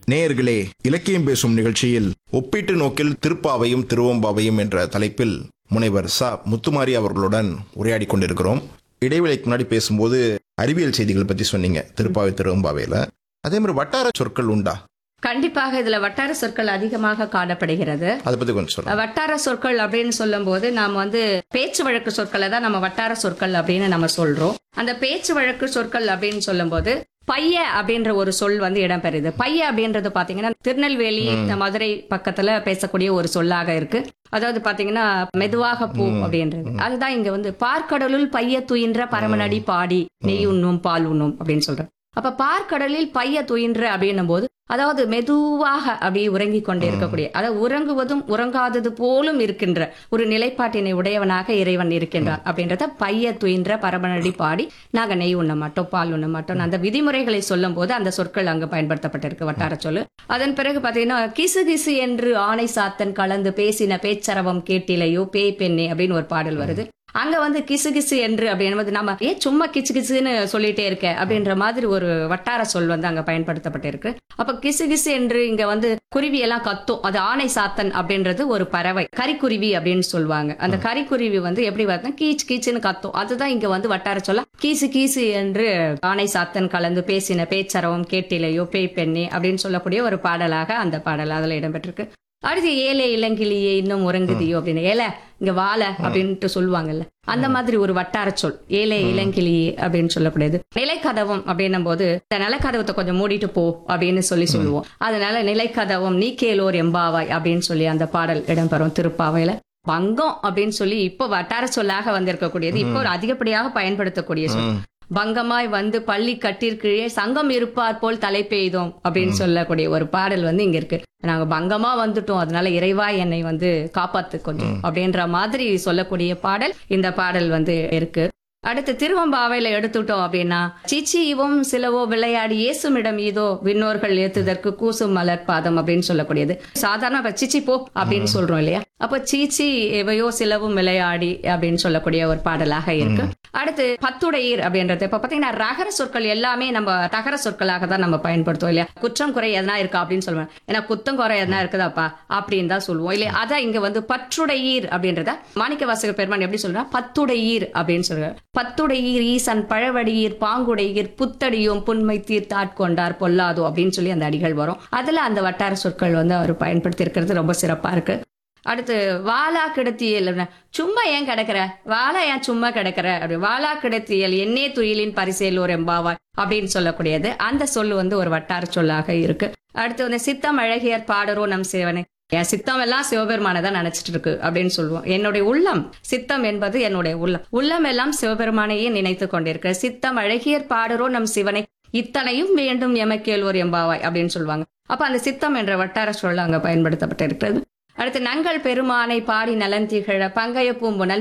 நேயர்களே இலக்கியம் பேசும் நிகழ்ச்சியில் ஒப்பீட்டு நோக்கில் திருப்பாவையும் திருவம்பாவையும் என்ற தலைப்பில் முனைவர் ச முத்துமாரி அவர்களுடன் உரையாடி கொண்டிருக்கிறோம் இடைவேளைக்கு முன்னாடி பேசும்போது அறிவியல் செய்திகள் பத்தி சொன்னீங்க திருப்பாவை திருவம்பாவையில அதே மாதிரி வட்டார சொற்கள் உண்டா கண்டிப்பாக இதுல வட்டார சொற்கள் அதிகமாக காணப்படுகிறது அதை பத்தி கொஞ்சம் சொல்லுங்க வட்டார சொற்கள் அப்படின்னு சொல்லும்போது நாம் வந்து பேச்சு வழக்கு சொற்களை தான் நம்ம வட்டார சொற்கள் அப்படின்னு நம்ம சொல்றோம் அந்த பேச்சு வழக்கு சொற்கள் அப்படின்னு சொல்லும்போது பைய அப்படின்ற ஒரு சொல் வந்து இடம்பெறுது பைய அப்படின்றது பாத்தீங்கன்னா திருநெல்வேலி இந்த மதுரை பக்கத்துல பேசக்கூடிய ஒரு சொல்லாக இருக்கு அதாவது பாத்தீங்கன்னா மெதுவாக போ அப்படின்றது அதுதான் இங்க வந்து பார்க்கடலுள் பைய துயின்ற பரமனடி பாடி நெய் உண்ணும் பால் உண்ணும் அப்படின்னு சொல்றோம் அப்ப பார்க்கடலில் பைய துயின்ற அப்படின்னும் போது அதாவது மெதுவாக அப்படியே உறங்கி கொண்டே இருக்கக்கூடிய அதாவது உறங்குவதும் உறங்காதது போலும் இருக்கின்ற ஒரு நிலைப்பாட்டினை உடையவனாக இறைவன் இருக்கின்றான் அப்படின்றத பைய துயின்ற பரமனடி பாடி நாங்க நெய் உண்ண மாட்டோம் பால் உண்ண மாட்டோம் அந்த விதிமுறைகளை சொல்லும் போது அந்த சொற்கள் அங்கு பயன்படுத்தப்பட்டிருக்கு வட்டார சொல்லு அதன் பிறகு பாத்தீங்கன்னா கிசு கிசு என்று ஆணை சாத்தன் கலந்து பேசின பேச்சரவம் கேட்டிலையோ பேய் பெண்ணே அப்படின்னு ஒரு பாடல் வருது அங்க வந்து கிசு கிசு என்று அப்படின்போது நம்ம ஏன் சும்மா கிச்சு கிசுன்னு சொல்லிட்டே இருக்க அப்படின்ற மாதிரி ஒரு வட்டார சொல் வந்து அங்க பயன்படுத்தப்பட்டிருக்கு அப்ப கிசு கிசு என்று இங்க வந்து குருவி எல்லாம் கத்தும் அது ஆணை சாத்தன் அப்படின்றது ஒரு பறவை கரிக்குருவி அப்படின்னு சொல்லுவாங்க அந்த கரிக்குருவி வந்து எப்படி வருதுன்னா கீச் கீச்சுன்னு கத்தும் அதுதான் இங்க வந்து வட்டார சொல்ல கீசு கீசு என்று ஆணை சாத்தன் கலந்து பேசின பேச்சரவம் கேட்டிலையோ பேய் பெண்ணே அப்படின்னு சொல்லக்கூடிய ஒரு பாடலாக அந்த பாடல் அதுல இடம்பெற்றிருக்கு அடுத்து ஏழை இளங்கிளியே இன்னும் உறங்குதியோ அப்படின்னு ஏல இங்க வாழ அப்படின்ட்டு சொல்லுவாங்கல்ல அந்த மாதிரி ஒரு வட்டார சொல் ஏழை இளங்கிளியே அப்படின்னு சொல்லக்கூடியது நிலைக்கதவம் அப்படின்னும் போது இந்த நிலக்கதவத்தை கொஞ்சம் மூடிட்டு போ அப்படின்னு சொல்லி சொல்லுவோம் அதனால நிலைக்கதவம் நீ கேளோர் எம்பாவாய் அப்படின்னு சொல்லி அந்த பாடல் இடம்பெறும் திருப்பாவையில பங்கம் அப்படின்னு சொல்லி இப்போ வட்டார சொல்லாக வந்திருக்கக்கூடியது இப்போ ஒரு அதிகப்படியாக பயன்படுத்தக்கூடிய சொல் ம். பங்கமாய் வந்து பள்ளி கட்டிற்கீழே சங்கம் இருப்பார் போல் தலை பெய்தோம் அப்படின்னு சொல்லக்கூடிய ஒரு பாடல் வந்து இங்க இருக்கு நாங்க பங்கமா வந்துட்டோம் அதனால இறைவா என்னை வந்து காப்பாத்து கொஞ்சம் அப்படின்ற மாதிரி சொல்லக்கூடிய பாடல் இந்த பாடல் வந்து இருக்கு அடுத்து திருவம்பாவையில எடுத்துட்டோம் அப்படின்னா சிச்சி இவும் சிலவோ விளையாடி இயேசுமிடம் இதோ விண்ணோர்கள் ஏத்துதற்கு கூசும் மலர் பாதம் அப்படின்னு சொல்லக்கூடியது சாதாரண இப்ப சிச்சி போ அப்படின்னு சொல்றோம் இல்லையா அப்ப சீச்சி எவையோ சிலவும் விளையாடி அப்படின்னு சொல்லக்கூடிய ஒரு பாடலாக இருக்கு அடுத்து பத்துடையீர் அப்படின்றது இப்ப பாத்தீங்கன்னா ரகர சொற்கள் எல்லாமே நம்ம தகர சொற்களாக தான் நம்ம பயன்படுத்துவோம் இல்லையா குற்றம் குறை எதனா இருக்கா அப்படின்னு சொல்லுவேன் ஏன்னா குத்தம் குறை எதனா இருக்குதாப்பா அப்படின்னு தான் சொல்லுவோம் இல்லையா அதான் இங்க வந்து பற்றுடையீர் அப்படின்றத மாணிக்க வாசக பெருமான் எப்படி சொல்றா பத்துடையீர் அப்படின்னு சொல்றாரு பத்துடையீர் ஈசன் பழவடியீர் பாங்குடையீர் புத்தடியும் புன்மை தீர்த்தாட்கொண்டார் பொல்லாதோ அப்படின்னு சொல்லி அந்த அடிகள் வரும் அதுல அந்த வட்டார சொற்கள் வந்து அவர் பயன்படுத்தி இருக்கிறது ரொம்ப சிறப்பா இருக்கு அடுத்து வாலா கிடத்தியல் அப்படின்னா, சும்மா ஏன் கிடக்குற வாலா ஏன் சும்மா கிடக்குற அப்படி வாலா கிடத்தியல் என்னே துயிலின் பரிசேலோர் எம்பாவாய் அப்படின்னு சொல்லக்கூடியது அந்த சொல்லு வந்து ஒரு வட்டார சொல்லாக இருக்கு அடுத்து வந்து சித்தம் அழகியர் பாடரோ நம் சிவனை என் சித்தம் எல்லாம் சிவபெருமானை தான் நினைச்சிட்டு இருக்கு அப்படின்னு சொல்லுவோம் என்னுடைய உள்ளம் சித்தம் என்பது என்னுடைய உள்ளம் உள்ளம் எல்லாம் சிவபெருமானையே நினைத்து கொண்டிருக்க சித்தம் அழகியர் பாடரோ நம் சிவனை இத்தனையும் வேண்டும் எமக்கேல்வோர் எம்பாவாய் அப்படின்னு சொல்லுவாங்க அப்ப அந்த சித்தம் என்ற வட்டார சொல் அங்க பயன்படுத்தப்பட்டிருக்கிறது அடுத்து நங்கள் பெருமானை பாடி நலன் திகழ பங்கைய பூம்புணல்